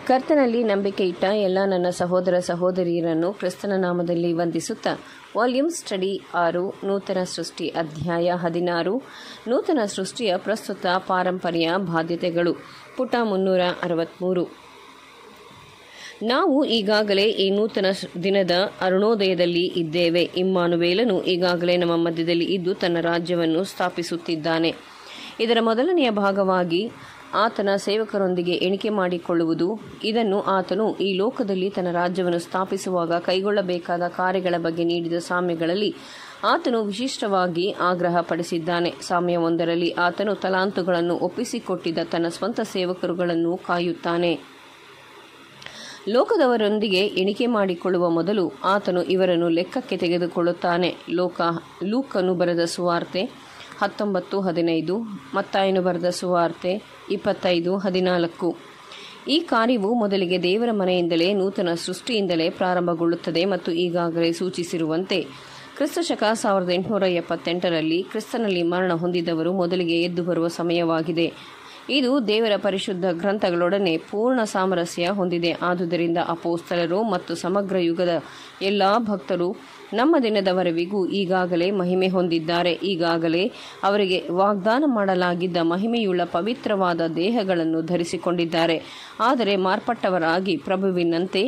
ಕರ್ತನಲ್ಲಿ ನಂಬಿಕೆ ಇಟ್ಟ ಎಲ್ಲ ನನ್ನ ಸಹೋದರ ಸಹೋದರಿಯರನ್ನು ಕ್ರಿಸ್ತನ ನಾಮದಲ್ಲಿ ವಂದಿಸುತ್ತಾ ವಾಲ್ಯೂಮ್ ಸ್ಟಡಿ ಆರು ನೂತನ ಸೃಷ್ಟಿ ಅಧ್ಯಾಯ ಹದಿನಾರು ನೂತನ ಸೃಷ್ಟಿಯ ಪ್ರಸ್ತುತ ಪಾರಂಪರ್ಯ ಬಾಧ್ಯತೆಗಳು ಪುಟ ಮುನ್ನೂರ ಅರವತ್ತ್ಮೂರು ನಾವು ಈಗಾಗಲೇ ಈ ನೂತನ ಸ್- ದಿನದ ಅರುಣೋದಯದಲ್ಲಿ ಇದ್ದೇವೆ ಇಮ್ಮಾನುವೇಲನು ಈಗಾಗಲೇ ನಮ್ಮ ಮಧ್ಯದಲ್ಲಿ ಇದ್ದು ತನ್ನ ರಾಜ್ಯವನ್ನು ಸ್ಥಾಪಿಸುತ್ತಿದ್ದಾನೆ ಇದರ ಮೊದಲನೆಯ ಭಾಗವಾಗಿ ಆತನ ಸೇವಕರೊಂದಿಗೆ ಎಣಿಕೆ ಮಾಡಿಕೊಳ್ಳುವುದು ಇದನ್ನು ಆತನು ಈ ಲೋಕದಲ್ಲಿ ತನ್ನ ರಾಜ್ಯವನ್ನು ಸ್ಥಾಪಿಸುವಾಗ ಕೈಗೊಳ್ಳಬೇಕಾದ ಕಾರ್ಯಗಳ ಬಗ್ಗೆ ನೀಡಿದ ಸಾಮ್ಯಗಳಲ್ಲಿ ಆತನು ವಿಶಿಷ್ಟವಾಗಿ ಆಗ್ರಹ ಪಡಿಸಿದ್ದಾನೆ ಸಾಮ್ಯವೊಂದರಲ್ಲಿ ಆತನು ತಲಾಂತುಗಳನ್ನು ಒಪ್ಪಿಸಿಕೊಟ್ಟಿದ್ದ ತನ್ನ ಸ್ವಂತ ಸೇವಕರುಗಳನ್ನು ಕಾಯುತ್ತಾನೆ ಲೋಕದವರೊಂದಿಗೆ ಎಣಿಕೆ ಮಾಡಿಕೊಳ್ಳುವ ಮೊದಲು ಆತನು ಇವರನ್ನು ಲೆಕ್ಕಕ್ಕೆ ತೆಗೆದುಕೊಳ್ಳುತ್ತಾನೆ ಲೋಕ ಲೂಕನು ಬರೆದ ಸುವಾರ್ತೆ ಹತ್ತೊಂಬತ್ತು ಹದಿನೈದು ಮತ್ತಾಯನು ಬರೆದ ಸುವಾರ್ತೆ ಇಪ್ಪತ್ತೈದು ಹದಿನಾಲ್ಕು ಈ ಕಾರ್ಯವು ಮೊದಲಿಗೆ ದೇವರ ಮನೆಯಿಂದಲೇ ನೂತನ ಸೃಷ್ಟಿಯಿಂದಲೇ ಪ್ರಾರಂಭಗೊಳ್ಳುತ್ತದೆ ಮತ್ತು ಈಗಾಗಲೇ ಸೂಚಿಸಿರುವಂತೆ ಕ್ರಿಸ್ತಶಕ ಸಾವಿರದ ಎಂಟುನೂರ ಎಪ್ಪತ್ತೆಂಟರಲ್ಲಿ ಕ್ರಿಸ್ತನಲ್ಲಿ ಮರಣ ಹೊಂದಿದವರು ಮೊದಲಿಗೆ ಎದ್ದು ಬರುವ ಸಮಯವಾಗಿದೆ ಇದು ದೇವರ ಪರಿಶುದ್ಧ ಗ್ರಂಥಗಳೊಡನೆ ಪೂರ್ಣ ಸಾಮರಸ್ಯ ಹೊಂದಿದೆ ಆದುದರಿಂದ ಅಪೋಸ್ತಲರು ಮತ್ತು ಸಮಗ್ರ ಯುಗದ ಎಲ್ಲ ಭಕ್ತರು ನಮ್ಮ ದಿನದವರೆವಿಗೂ ಈಗಾಗಲೇ ಮಹಿಮೆ ಹೊಂದಿದ್ದಾರೆ ಈಗಾಗಲೇ ಅವರಿಗೆ ವಾಗ್ದಾನ ಮಾಡಲಾಗಿದ್ದ ಮಹಿಮೆಯುಳ್ಳ ಪವಿತ್ರವಾದ ದೇಹಗಳನ್ನು ಧರಿಸಿಕೊಂಡಿದ್ದಾರೆ ಆದರೆ ಮಾರ್ಪಟ್ಟವರಾಗಿ ಪ್ರಭುವಿನಂತೆ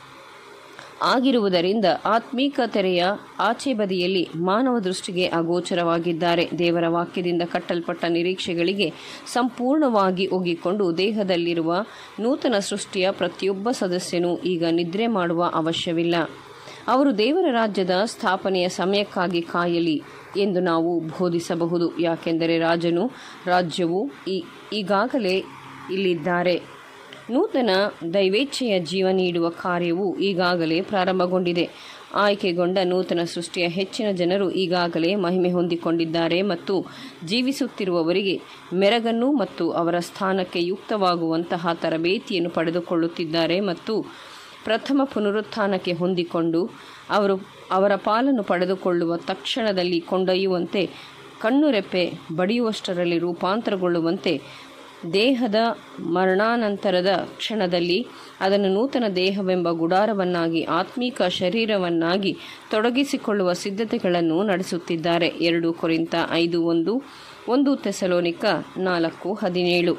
ಆಗಿರುವುದರಿಂದ ಆತ್ಮೀಕ ತೆರೆಯ ಆಚೆ ಬದಿಯಲ್ಲಿ ಮಾನವ ದೃಷ್ಟಿಗೆ ಅಗೋಚರವಾಗಿದ್ದಾರೆ ದೇವರ ವಾಕ್ಯದಿಂದ ಕಟ್ಟಲ್ಪಟ್ಟ ನಿರೀಕ್ಷೆಗಳಿಗೆ ಸಂಪೂರ್ಣವಾಗಿ ಒಗ್ಗಿಕೊಂಡು ದೇಹದಲ್ಲಿರುವ ನೂತನ ಸೃಷ್ಟಿಯ ಪ್ರತಿಯೊಬ್ಬ ಸದಸ್ಯನೂ ಈಗ ನಿದ್ರೆ ಮಾಡುವ ಅವಶ್ಯವಿಲ್ಲ ಅವರು ದೇವರ ರಾಜ್ಯದ ಸ್ಥಾಪನೆಯ ಸಮಯಕ್ಕಾಗಿ ಕಾಯಲಿ ಎಂದು ನಾವು ಬೋಧಿಸಬಹುದು ಯಾಕೆಂದರೆ ರಾಜನು ರಾಜ್ಯವು ಈ ಈಗಾಗಲೇ ಇಲ್ಲಿದ್ದಾರೆ ನೂತನ ದೈವೇಚ್ಛೆಯ ಜೀವ ನೀಡುವ ಕಾರ್ಯವು ಈಗಾಗಲೇ ಪ್ರಾರಂಭಗೊಂಡಿದೆ ಆಯ್ಕೆಗೊಂಡ ನೂತನ ಸೃಷ್ಟಿಯ ಹೆಚ್ಚಿನ ಜನರು ಈಗಾಗಲೇ ಮಹಿಮೆ ಹೊಂದಿಕೊಂಡಿದ್ದಾರೆ ಮತ್ತು ಜೀವಿಸುತ್ತಿರುವವರಿಗೆ ಮೆರಗನ್ನು ಮತ್ತು ಅವರ ಸ್ಥಾನಕ್ಕೆ ಯುಕ್ತವಾಗುವಂತಹ ತರಬೇತಿಯನ್ನು ಪಡೆದುಕೊಳ್ಳುತ್ತಿದ್ದಾರೆ ಮತ್ತು ಪ್ರಥಮ ಪುನರುತ್ಥಾನಕ್ಕೆ ಹೊಂದಿಕೊಂಡು ಅವರು ಅವರ ಪಾಲನ್ನು ಪಡೆದುಕೊಳ್ಳುವ ತಕ್ಷಣದಲ್ಲಿ ಕೊಂಡೊಯ್ಯುವಂತೆ ಕಣ್ಣುರೆಪ್ಪೆ ಬಡಿಯುವಷ್ಟರಲ್ಲಿ ರೂಪಾಂತರಗೊಳ್ಳುವಂತೆ ದೇಹದ ಮರಣಾನಂತರದ ಕ್ಷಣದಲ್ಲಿ ಅದನ್ನು ನೂತನ ದೇಹವೆಂಬ ಗುಡಾರವನ್ನಾಗಿ ಆತ್ಮೀಕ ಶರೀರವನ್ನಾಗಿ ತೊಡಗಿಸಿಕೊಳ್ಳುವ ಸಿದ್ಧತೆಗಳನ್ನು ನಡೆಸುತ್ತಿದ್ದಾರೆ ಎರಡು ಕೊರಿಂತ ಐದು ಒಂದು ಒಂದು ತೆಸಲೋನಿಕ ನಾಲ್ಕು ಹದಿನೇಳು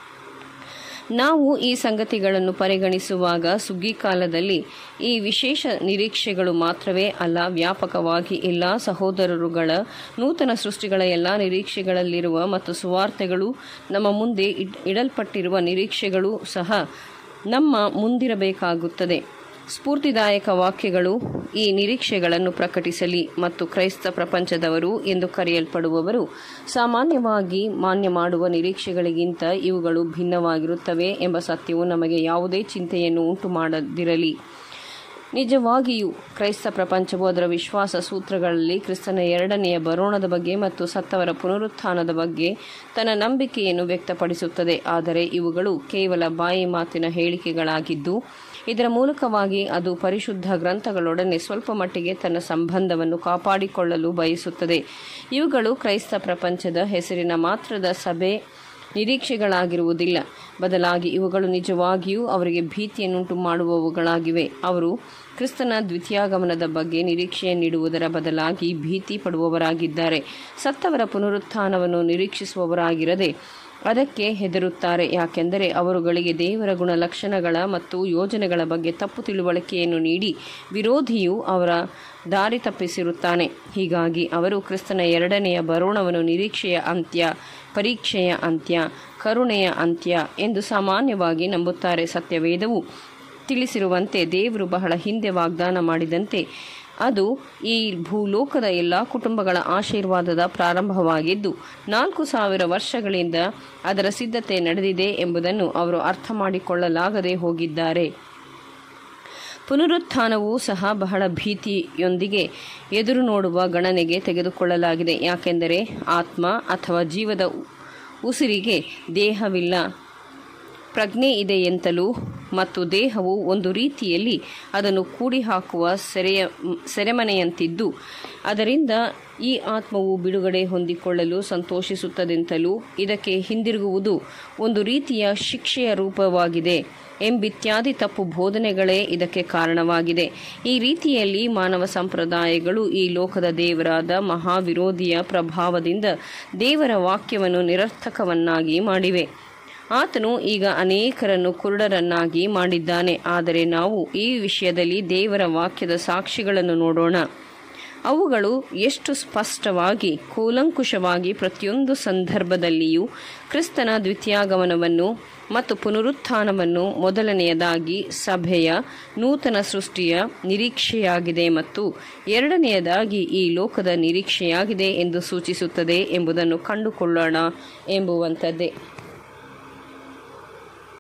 ನಾವು ಈ ಸಂಗತಿಗಳನ್ನು ಪರಿಗಣಿಸುವಾಗ ಸುಗ್ಗಿ ಕಾಲದಲ್ಲಿ ಈ ವಿಶೇಷ ನಿರೀಕ್ಷೆಗಳು ಮಾತ್ರವೇ ಅಲ್ಲ ವ್ಯಾಪಕವಾಗಿ ಎಲ್ಲ ಸಹೋದರರುಗಳ ನೂತನ ಸೃಷ್ಟಿಗಳ ಎಲ್ಲ ನಿರೀಕ್ಷೆಗಳಲ್ಲಿರುವ ಮತ್ತು ಸುವಾರ್ತೆಗಳು ನಮ್ಮ ಮುಂದೆ ಇಡ್- ಇಡಲ್ಪಟ್ಟಿರುವ ನಿರೀಕ್ಷೆಗಳು ಸಹ ನಮ್ಮ ಮುಂದಿರಬೇಕಾಗುತ್ತದೆ ಸ್ಫೂರ್ತಿದಾಯಕ ವಾಕ್ಯಗಳು ಈ ನಿರೀಕ್ಷೆಗಳನ್ನು ಪ್ರಕಟಿಸಲಿ ಮತ್ತು ಕ್ರೈಸ್ತ ಪ್ರಪಂಚದವರು ಎಂದು ಕರೆಯಲ್ಪಡುವವರು ಸಾಮಾನ್ಯವಾಗಿ ಮಾನ್ಯ ಮಾಡುವ ನಿರೀಕ್ಷೆಗಳಿಗಿಂತ ಇವುಗಳು ಭಿನ್ನವಾಗಿರುತ್ತವೆ ಎಂಬ ಸತ್ಯವು ನಮಗೆ ಯಾವುದೇ ಚಿಂತೆಯನ್ನು ಉಂಟು ಮಾಡದಿರಲಿ ನಿಜವಾಗಿಯೂ ಕ್ರೈಸ್ತ ಪ್ರಪಂಚವು ಅದರ ವಿಶ್ವಾಸ ಸೂತ್ರಗಳಲ್ಲಿ ಕ್ರಿಸ್ತನ ಎರಡನೆಯ ಬರೋಣದ ಬಗ್ಗೆ ಮತ್ತು ಸತ್ತವರ ಪುನರುತ್ಥಾನದ ಬಗ್ಗೆ ತನ್ನ ನಂಬಿಕೆಯನ್ನು ವ್ಯಕ್ತಪಡಿಸುತ್ತದೆ ಆದರೆ ಇವುಗಳು ಕೇವಲ ಬಾಯಿ ಮಾತಿನ ಹೇಳಿಕೆಗಳಾಗಿದ್ದು ಇದರ ಮೂಲಕವಾಗಿ ಅದು ಪರಿಶುದ್ಧ ಗ್ರಂಥಗಳೊಡನೆ ಸ್ವಲ್ಪ ಮಟ್ಟಿಗೆ ತನ್ನ ಸಂಬಂಧವನ್ನು ಕಾಪಾಡಿಕೊಳ್ಳಲು ಬಯಸುತ್ತದೆ ಇವುಗಳು ಕ್ರೈಸ್ತ ಪ್ರಪಂಚದ ಹೆಸರಿನ ಮಾತ್ರದ ಸಭೆ ನಿರೀಕ್ಷೆಗಳಾಗಿರುವುದಿಲ್ಲ ಬದಲಾಗಿ ಇವುಗಳು ನಿಜವಾಗಿಯೂ ಅವರಿಗೆ ಭೀತಿಯನ್ನುಂಟು ಮಾಡುವವುಗಳಾಗಿವೆ ಅವರು ಕ್ರಿಸ್ತನ ದ್ವಿತೀಯಾಗಮನದ ಬಗ್ಗೆ ನಿರೀಕ್ಷೆಯನ್ನಿಡುವುದರ ಬದಲಾಗಿ ಭೀತಿ ಪಡುವವರಾಗಿದ್ದಾರೆ ಸತ್ತವರ ಪುನರುತ್ಥಾನವನ್ನು ನಿರೀಕ್ಷಿಸುವವರಾಗಿರದೆ ಅದಕ್ಕೆ ಹೆದರುತ್ತಾರೆ ಯಾಕೆಂದರೆ ಅವರುಗಳಿಗೆ ದೇವರ ಗುಣಲಕ್ಷಣಗಳ ಮತ್ತು ಯೋಜನೆಗಳ ಬಗ್ಗೆ ತಪ್ಪು ತಿಳುವಳಿಕೆಯನ್ನು ನೀಡಿ ವಿರೋಧಿಯು ಅವರ ದಾರಿ ತಪ್ಪಿಸಿರುತ್ತಾನೆ ಹೀಗಾಗಿ ಅವರು ಕ್ರಿಸ್ತನ ಎರಡನೆಯ ಬರೋಣವನ್ನು ನಿರೀಕ್ಷೆಯ ಅಂತ್ಯ ಪರೀಕ್ಷೆಯ ಅಂತ್ಯ ಕರುಣೆಯ ಅಂತ್ಯ ಎಂದು ಸಾಮಾನ್ಯವಾಗಿ ನಂಬುತ್ತಾರೆ ಸತ್ಯವೇದವು ತಿಳಿಸಿರುವಂತೆ ದೇವರು ಬಹಳ ಹಿಂದೆ ವಾಗ್ದಾನ ಮಾಡಿದಂತೆ ಅದು ಈ ಭೂಲೋಕದ ಎಲ್ಲ ಕುಟುಂಬಗಳ ಆಶೀರ್ವಾದದ ಪ್ರಾರಂಭವಾಗಿದ್ದು ನಾಲ್ಕು ಸಾವಿರ ವರ್ಷಗಳಿಂದ ಅದರ ಸಿದ್ಧತೆ ನಡೆದಿದೆ ಎಂಬುದನ್ನು ಅವರು ಅರ್ಥ ಮಾಡಿಕೊಳ್ಳಲಾಗದೆ ಹೋಗಿದ್ದಾರೆ ಪುನರುತ್ಥಾನವೂ ಸಹ ಬಹಳ ಭೀತಿಯೊಂದಿಗೆ ಎದುರು ನೋಡುವ ಗಣನೆಗೆ ತೆಗೆದುಕೊಳ್ಳಲಾಗಿದೆ ಯಾಕೆಂದರೆ ಆತ್ಮ ಅಥವಾ ಜೀವದ ಉಸಿರಿಗೆ ದೇಹವಿಲ್ಲ ಪ್ರಜ್ಞೆ ಇದೆ ಎಂತಲೂ ಮತ್ತು ದೇಹವು ಒಂದು ರೀತಿಯಲ್ಲಿ ಅದನ್ನು ಕೂಡಿ ಹಾಕುವ ಸೆರೆಯ ಸೆರೆಮನೆಯಂತಿದ್ದು ಅದರಿಂದ ಈ ಆತ್ಮವು ಬಿಡುಗಡೆ ಹೊಂದಿಕೊಳ್ಳಲು ಸಂತೋಷಿಸುತ್ತದೆಂತಲೂ ಇದಕ್ಕೆ ಹಿಂದಿರುಗುವುದು ಒಂದು ರೀತಿಯ ಶಿಕ್ಷೆಯ ರೂಪವಾಗಿದೆ ಎಂಬಿತ್ಯಾದಿ ತಪ್ಪು ಬೋಧನೆಗಳೇ ಇದಕ್ಕೆ ಕಾರಣವಾಗಿದೆ ಈ ರೀತಿಯಲ್ಲಿ ಮಾನವ ಸಂಪ್ರದಾಯಗಳು ಈ ಲೋಕದ ದೇವರಾದ ಮಹಾವಿರೋಧಿಯ ಪ್ರಭಾವದಿಂದ ದೇವರ ವಾಕ್ಯವನ್ನು ನಿರರ್ಥಕವನ್ನಾಗಿ ಮಾಡಿವೆ ಆತನು ಈಗ ಅನೇಕರನ್ನು ಕುರುಡರನ್ನಾಗಿ ಮಾಡಿದ್ದಾನೆ ಆದರೆ ನಾವು ಈ ವಿಷಯದಲ್ಲಿ ದೇವರ ವಾಕ್ಯದ ಸಾಕ್ಷಿಗಳನ್ನು ನೋಡೋಣ ಅವುಗಳು ಎಷ್ಟು ಸ್ಪಷ್ಟವಾಗಿ ಕೂಲಂಕುಷವಾಗಿ ಪ್ರತಿಯೊಂದು ಸಂದರ್ಭದಲ್ಲಿಯೂ ಕ್ರಿಸ್ತನ ದ್ವಿತೀಯಾಗಮನವನ್ನು ಮತ್ತು ಪುನರುತ್ಥಾನವನ್ನು ಮೊದಲನೆಯದಾಗಿ ಸಭೆಯ ನೂತನ ಸೃಷ್ಟಿಯ ನಿರೀಕ್ಷೆಯಾಗಿದೆ ಮತ್ತು ಎರಡನೆಯದಾಗಿ ಈ ಲೋಕದ ನಿರೀಕ್ಷೆಯಾಗಿದೆ ಎಂದು ಸೂಚಿಸುತ್ತದೆ ಎಂಬುದನ್ನು ಕಂಡುಕೊಳ್ಳೋಣ ಎಂಬುವಂಥದ್ದೇ